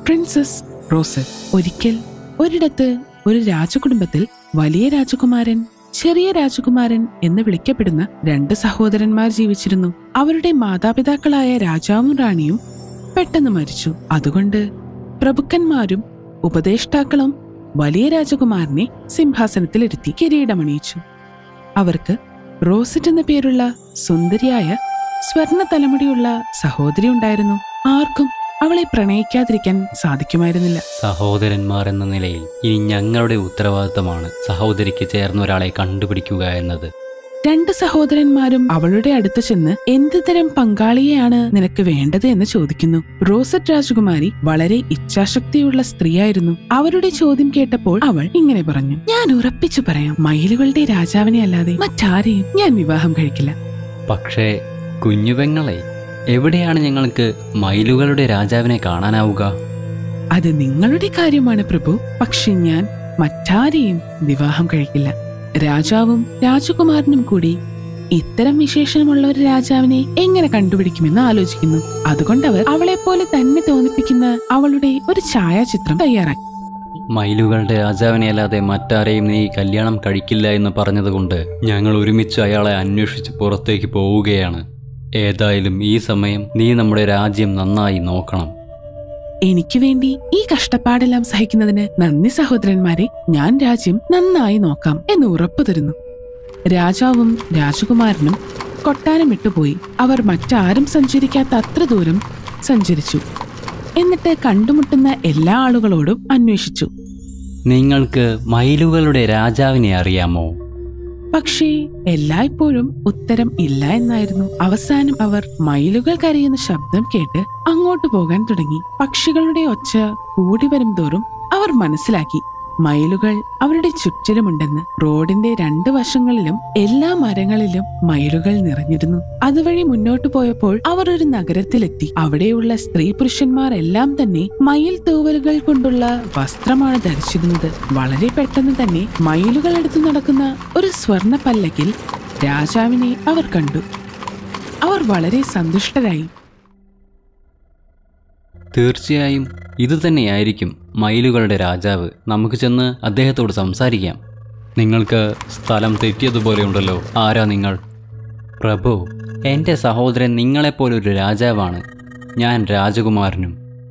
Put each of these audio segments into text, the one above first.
Princess rosette ഒരിക്കൽ ഒരിടത്ത് ഒരു രാജകുടുംബത്തിൽ വലിയ രാജകുമാരൻ ചെറിയ രാജകുമാരൻ എന്ന് വിളിക്കപ്പെടുന്ന രണ്ട് സഹോദരന്മാർ ജീവിച്ചിരുന്നു അവരുടെ മാതാപിതാക്കളായ രാജാവും റാണിയും പെട്ടെന്ന് മരിച്ചു അതുകൊണ്ട് പ്രഭുക്കന്മാരും ഉപദേഷ്ടാക്കളും വലിയ രാജകുമാരനെ സിംഹാസനത്തിലിരുത്തി കിരീടമണിയിച്ചു അവർക്ക് റോസറ്റ് എന്ന പേരുള്ള സുന്ദരിയായ സ്വർണ തലമുടിയുള്ള സഹോദരി ഉണ്ടായിരുന്നു ആർക്കും അവളെ പ്രണയിക്കാതിരിക്കാൻ സാധിക്കുമായിരുന്നില്ല സഹോദരന്മാർ എന്ന നിലയിൽ ഇനി ഞങ്ങളുടെ ഉത്തരവാദിത്തമാണ് സഹോദരിക്ക് ചേർന്ന ഒരാളെ കണ്ടുപിടിക്കുക എന്നത് രണ്ട് സഹോദരന്മാരും അവളുടെ അടുത്ത് ചെന്ന് എന്ത് തരം പങ്കാളിയെയാണ് നിനക്ക് വേണ്ടത് എന്ന് ചോദിക്കുന്നു റോസറ്റ് രാജകുമാരി വളരെ ഇച്ഛാശക്തിയുള്ള സ്ത്രീയായിരുന്നു അവരുടെ ചോദ്യം കേട്ടപ്പോൾ അവൾ ഇങ്ങനെ പറഞ്ഞു ഞാൻ ഉറപ്പിച്ചു പറയാം മയിലുകളുടെ രാജാവിനെ അല്ലാതെ മറ്റാരെയും ഞാൻ വിവാഹം കഴിക്കില്ല പക്ഷേ കുഞ്ഞുപെങ്ങളെ എവിടെയാണ് ഞങ്ങൾക്ക് മയിലുകളുടെ രാജാവിനെ കാണാനാവുക അത് നിങ്ങളുടെ കാര്യമാണ് പ്രഭു പക്ഷെ ഞാൻ മറ്റാരെയും വിവാഹം കഴിക്കില്ല രാജാവും രാജകുമാരനും കൂടി ഇത്തരം വിശേഷണമുള്ള ഒരു രാജാവിനെ എങ്ങനെ കണ്ടുപിടിക്കുമെന്ന് ആലോചിക്കുന്നു അതുകൊണ്ട് അവർ അവളെ പോലെ തന്നെ തോന്നിപ്പിക്കുന്ന അവളുടെ ഒരു ഛായാചിത്രം തയ്യാറാക്കി മയിലുകളുടെ രാജാവിനെ അല്ലാതെ മറ്റാരെയും നീ കല്യാണം കഴിക്കില്ല എന്ന് പറഞ്ഞതുകൊണ്ട് ഞങ്ങൾ ഒരുമിച്ച് അയാളെ അന്വേഷിച്ച് പുറത്തേക്ക് പോവുകയാണ് ഏതായാലും ഈ സമയം നീ നമ്മുടെ രാജ്യം നന്നായി നോക്കണം എനിക്ക് വേണ്ടി ഈ കഷ്ടപ്പാടെല്ലാം സഹിക്കുന്നതിന് നന്ദി സഹോദരന്മാരെ ഞാൻ രാജ്യം നന്നായി നോക്കാം എന്ന് ഉറപ്പു തരുന്നു രാജാവും രാജകുമാരനും കൊട്ടാരം വിട്ടുപോയി അവർ മറ്റാരും സഞ്ചരിക്കാത്ത അത്ര ദൂരം സഞ്ചരിച്ചു എന്നിട്ട് കണ്ടുമുട്ടുന്ന എല്ലാ ആളുകളോടും അന്വേഷിച്ചു നിങ്ങൾക്ക് മയിലുകളുടെ രാജാവിനെ അറിയാമോ പക്ഷേ എല്ലായ്പ്പോഴും ഉത്തരം ഇല്ല എന്നായിരുന്നു അവസാനം അവർ മയിലുകൾ കരയുന്ന ശബ്ദം കേട്ട് അങ്ങോട്ട് പോകാൻ തുടങ്ങി പക്ഷികളുടെ ഒച്ച കൂടി വരും തോറും അവർ മനസ്സിലാക്കി മയിലുകൾ അവരുടെ ചുറ്റിലുമുണ്ടെന്ന് റോഡിന്റെ രണ്ട് വശങ്ങളിലും എല്ലാ മരങ്ങളിലും മയിലുകൾ നിറഞ്ഞിരുന്നു അതുവഴി മുന്നോട്ടു പോയപ്പോൾ അവർ ഒരു നഗരത്തിലെത്തി അവിടെയുള്ള സ്ത്രീ പുരുഷന്മാർ എല്ലാം തന്നെ മയിൽ തൂവലുകൾ കൊണ്ടുള്ള വസ്ത്രമാണ് ധരിച്ചിരുന്നത് വളരെ പെട്ടെന്ന് തന്നെ മയിലുകൾ എടുത്തു നടക്കുന്ന ഒരു സ്വർണ പല്ലക്കിൽ രാജാവിനെ അവർ കണ്ടു അവർ വളരെ സന്തുഷ്ടരായി തീർച്ചയായും ഇത് തന്നെയായിരിക്കും മയിലുകളുടെ രാജാവ് നമുക്ക് ചെന്ന് അദ്ദേഹത്തോട് സംസാരിക്കാം നിങ്ങൾക്ക് സ്ഥലം തെറ്റിയതുപോലെയുണ്ടല്ലോ ആരാ നിങ്ങൾ പ്രഭു എൻ്റെ സഹോദരൻ നിങ്ങളെപ്പോലൊരു രാജാവാണ് ഞാൻ രാജകുമാരനും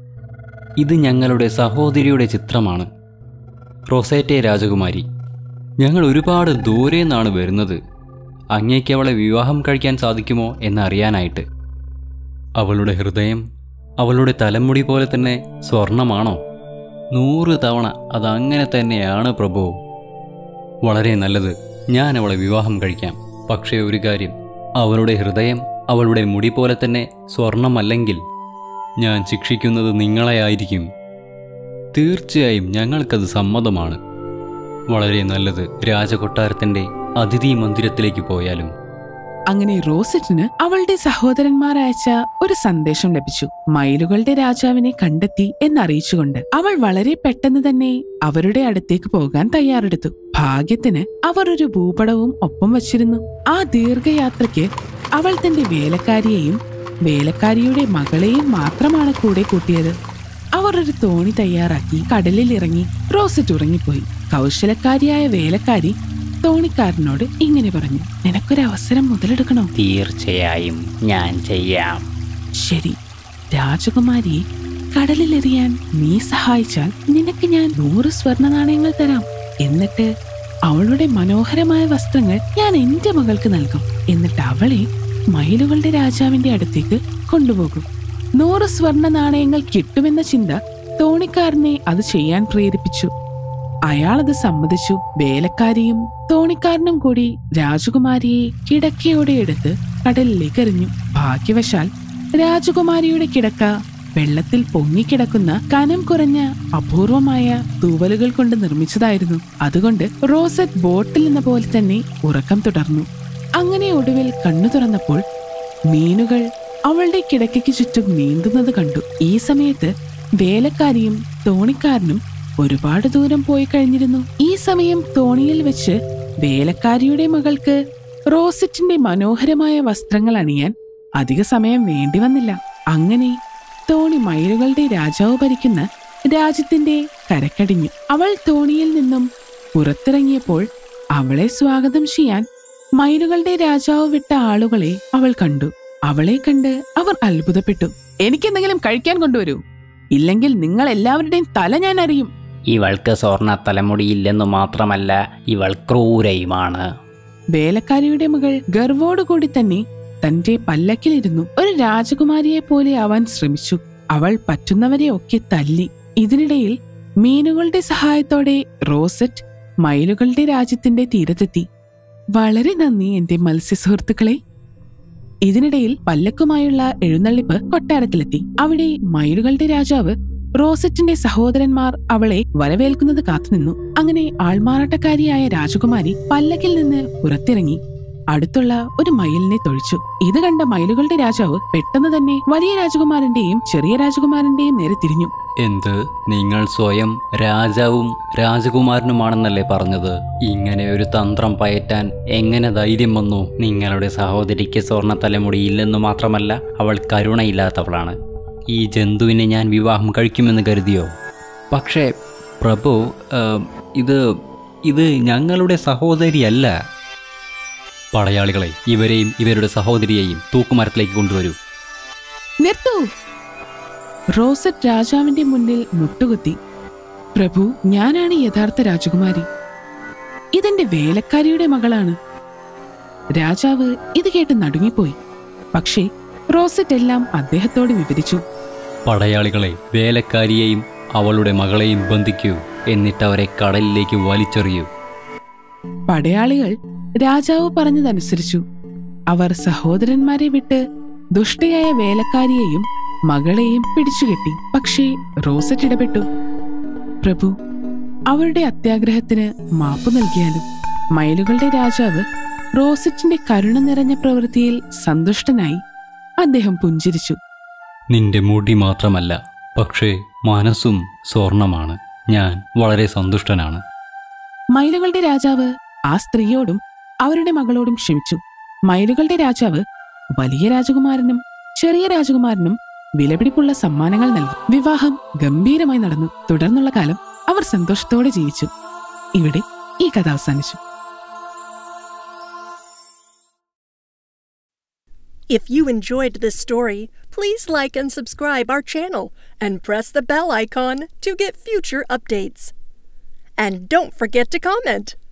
ഇത് ഞങ്ങളുടെ സഹോദരിയുടെ ചിത്രമാണ് റൊസേറ്റെ രാജകുമാരി ഞങ്ങൾ ഒരുപാട് ദൂരെ നിന്നാണ് വരുന്നത് അങ്ങേക്ക് അവളെ വിവാഹം കഴിക്കാൻ സാധിക്കുമോ എന്നറിയാനായിട്ട് അവളുടെ ഹൃദയം അവളുടെ തലമുടി പോലെ തന്നെ സ്വർണമാണോ നൂറ് തവണ അതങ്ങനെ തന്നെയാണ് പ്രഭു വളരെ നല്ലത് ഞാൻ അവളെ വിവാഹം കഴിക്കാം പക്ഷേ ഒരു കാര്യം അവളുടെ ഹൃദയം അവളുടെ മുടി പോലെ തന്നെ സ്വർണമല്ലെങ്കിൽ ഞാൻ ശിക്ഷിക്കുന്നത് നിങ്ങളെയായിരിക്കും തീർച്ചയായും ഞങ്ങൾക്കത് സമ്മതമാണ് വളരെ നല്ലത് രാജകൊട്ടാരത്തിൻ്റെ അതിഥി മന്ദിരത്തിലേക്ക് പോയാലും അങ്ങനെ റോസറ്റിന് അവളുടെ സഹോദരന്മാർ അയച്ച ഒരു സന്ദേശം ലഭിച്ചു മയിലുകളുടെ രാജാവിനെ കണ്ടെത്തി എന്നറിയിച്ചുകൊണ്ട് അവൾ വളരെ പെട്ടെന്ന് തന്നെ അവരുടെ അടുത്തേക്ക് പോകാൻ തയ്യാറെടുത്തു ഭാഗ്യത്തിന് അവർ ഒരു ഭൂപടവും ഒപ്പം വച്ചിരുന്നു ആ ദീർഘയാത്രയ്ക്ക് അവൾ തന്റെ വേലക്കാരിയെയും വേലക്കാരിയുടെ മകളെയും മാത്രമാണ് കൂടെ കൂട്ടിയത് അവർ ഒരു തോണി തയ്യാറാക്കി കടലിൽ ഇറങ്ങി റോസറ്റ് ഉറങ്ങിപ്പോയി കൗശലക്കാരിയായ വേലക്കാരി തോണിക്കാരനോട് ഇങ്ങനെ പറഞ്ഞു നിനക്കൊരു അവസരം മുതലെടുക്കണോ തീർച്ചയായും ഞാൻ ചെയ്യാം ശരി രാജകുമാരിയെ കടലിലെറിയാൻ നീ സഹായിച്ചാൽ നിനക്ക് ഞാൻ നൂറ് സ്വർണ്ണ നാണയങ്ങൾ തരാം എന്നിട്ട് അവളുടെ മനോഹരമായ വസ്ത്രങ്ങൾ ഞാൻ എന്റെ മകൾക്ക് നൽകും എന്നിട്ട് അവളെ മയിലുകളുടെ രാജാവിന്റെ അടുത്തേക്ക് കൊണ്ടുപോകും നൂറ് സ്വർണ്ണ നാണയങ്ങൾ കിട്ടുമെന്ന ചിന്ത തോണിക്കാരനെ അത് ചെയ്യാൻ പ്രേരിപ്പിച്ചു അയാളത് സമ്മതിച്ചു വേലക്കാരിയും തോണിക്കാരനും കൂടി രാജകുമാരിയെ കിടക്കയോടെ എടുത്ത് കടലിലേക്ക് എറിഞ്ഞു ഭാഗ്യവശാൽ രാജകുമാരിയുടെ കിടക്ക വെള്ളത്തിൽ പൊങ്ങിക്കിടക്കുന്ന കനം കുറഞ്ഞ അപൂർവമായ തൂവലുകൾ കൊണ്ട് നിർമ്മിച്ചതായിരുന്നു അതുകൊണ്ട് റോസറ്റ് ബോട്ടിൽ എന്ന പോലെ തന്നെ ഉറക്കം തുടർന്നു അങ്ങനെ ഒടുവിൽ കണ്ണു തുറന്നപ്പോൾ മീനുകൾ അവളുടെ കിടക്കയ്ക്ക് ചുറ്റും നീന്തുന്നത് കണ്ടു ഈ സമയത്ത് വേലക്കാരിയും തോണിക്കാരനും ഒരുപാട് ദൂരം പോയി കഴിഞ്ഞിരുന്നു ഈ സമയം തോണിയിൽ വെച്ച് വേലക്കാരിയുടെ മകൾക്ക് റോസറ്റിന്റെ മനോഹരമായ വസ്ത്രങ്ങൾ അണിയാൻ അധിക സമയം വേണ്ടി വന്നില്ല അങ്ങനെ തോണി മയിലുകളുടെ രാജാവ് ഭരിക്കുന്ന രാജ്യത്തിന്റെ കരക്കടിഞ്ഞു അവൾ തോണിയിൽ നിന്നും പുറത്തിറങ്ങിയപ്പോൾ അവളെ സ്വാഗതം ചെയ്യാൻ മയിലുകളുടെ രാജാവ് വിട്ട ആളുകളെ അവൾ കണ്ടു അവളെ കണ്ട് അവർ അത്ഭുതപ്പെട്ടു എനിക്കെന്തെങ്കിലും കഴിക്കാൻ കൊണ്ടുവരൂ ഇല്ലെങ്കിൽ നിങ്ങൾ എല്ലാവരുടെയും തല ഞാൻ അറിയും ഇവൾക്ക് സ്വർണ്ണ തലമുടിയില്ലെന്നു മാത്രമല്ല ഇവൾ ക്രൂരയുമാണ് വേലക്കാരിയുടെ മകൾ ഗർവോടുകൂടി തന്നെ തന്റെ പല്ലക്കിലിരുന്നു ഒരു രാജകുമാരിയെ പോലെ ആവാൻ ശ്രമിച്ചു അവൾ പറ്റുന്നവരെ ഒക്കെ തല്ലി ഇതിനിടയിൽ മീനുകളുടെ സഹായത്തോടെ റോസറ്റ് മയിലുകളുടെ രാജ്യത്തിന്റെ തീരത്തെത്തി വളരെ നന്ദി എന്റെ മത്സ്യ സുഹൃത്തുക്കളെ ഇതിനിടയിൽ പല്ലക്കുമായുള്ള എഴുന്നള്ളിപ്പ് കൊട്ടാരത്തിലെത്തി അവിടെ മയിലുകളുടെ രാജാവ് റോസറ്റിന്റെ സഹോദരന്മാർ അവളെ വരവേൽക്കുന്നത് കാത്തുനിന്നു അങ്ങനെ ആൾമാറാട്ടക്കാരിയായ രാജകുമാരി പല്ലക്കിൽ നിന്ന് പുറത്തിറങ്ങി അടുത്തുള്ള ഒരു മയിലിനെ തൊഴിച്ചു ഇത് കണ്ട മയിലുകളുടെ രാജാവ് പെട്ടെന്ന് തന്നെ വലിയ രാജകുമാരന്റെയും ചെറിയ രാജകുമാരന്റെയും നേരെ തിരിഞ്ഞു എന്ത് നിങ്ങൾ സ്വയം രാജാവും രാജകുമാരനുമാണെന്നല്ലേ പറഞ്ഞത് ഇങ്ങനെ ഒരു തന്ത്രം പയറ്റാൻ എങ്ങനെ ധൈര്യം വന്നു നിങ്ങളുടെ സഹോദരിക്ക് സ്വർണ്ണ തലമുടി ഇല്ലെന്നു മാത്രമല്ല അവൾ കരുണയില്ലാത്തവളാണ് ഈ ജന്തുവിനെ ഞാൻ വിവാഹം കഴിക്കുമെന്ന് കരുതിയോ പക്ഷേ പ്രഭു ആ, ഇത് ഇത് ഞങ്ങളുടെ സഹോദരിയല്ല പടയാളികളെ ഇവരെയും ഇവരുടെ സഹോദരിയെയും തൂക്കുമരത്തിലേക്ക് കൊണ്ടുവരൂ നിർത്തൂ റോസറ്റ് രാജാവിന്റെ മുന്നിൽ മുട്ടുകുത്തി പ്രഭു ഞാനാണ് യഥാർത്ഥ രാജകുമാരി ഇതെന്റെ വേലക്കാരിയുടെ മകളാണ് രാജാവ് ഇത് കേട്ട് നടുങ്ങിപ്പോയി പക്ഷേ റോസറ്റ് എല്ലാം അദ്ദേഹത്തോട് വിവരിച്ചു പടയാളികളെ വേലക്കാരിയെയും അവളുടെ മകളെയും ബന്ധിക്കൂ എന്നിട്ട് അവരെ കടലിലേക്ക് വലിച്ചെറിയൂ പടയാളികൾ രാജാവ് പറഞ്ഞതനുസരിച്ചു അവർ സഹോദരന്മാരെ വിട്ട് ദുഷ്ടയായ വേലക്കാരിയെയും മകളെയും പിടിച്ചുകെട്ടി പക്ഷേ റോസറ്റ് ഇടപെട്ടു പ്രഭു അവരുടെ അത്യാഗ്രഹത്തിന് മാപ്പു നൽകിയാലും മയിലുകളുടെ രാജാവ് റോസറ്റിന്റെ കരുണ നിറഞ്ഞ പ്രവൃത്തിയിൽ സന്തുഷ്ടനായി അദ്ദേഹം പുഞ്ചിരിച്ചു നിന്റെ മുടി മാത്രമല്ല പക്ഷേ മനസ്സും സ്വർണമാണ് ഞാൻ വളരെ സന്തുഷ്ടനാണ് മയിലുകളുടെ രാജാവ് ആ സ്ത്രീയോടും അവരുടെ മകളോടും ക്ഷമിച്ചു മയിലുകളുടെ രാജാവ് വലിയ രാജകുമാരനും ചെറിയ രാജകുമാരനും വിലപിടിപ്പുള്ള സമ്മാനങ്ങൾ നൽകി വിവാഹം ഗംഭീരമായി നടന്നു തുടർന്നുള്ള കാലം അവർ സന്തോഷത്തോടെ ജീവിച്ചു ഇവിടെ ഈ കഥ അവസാനിച്ചു If you enjoyed this story, please like and subscribe our channel and press the bell icon to get future updates. And don't forget to comment.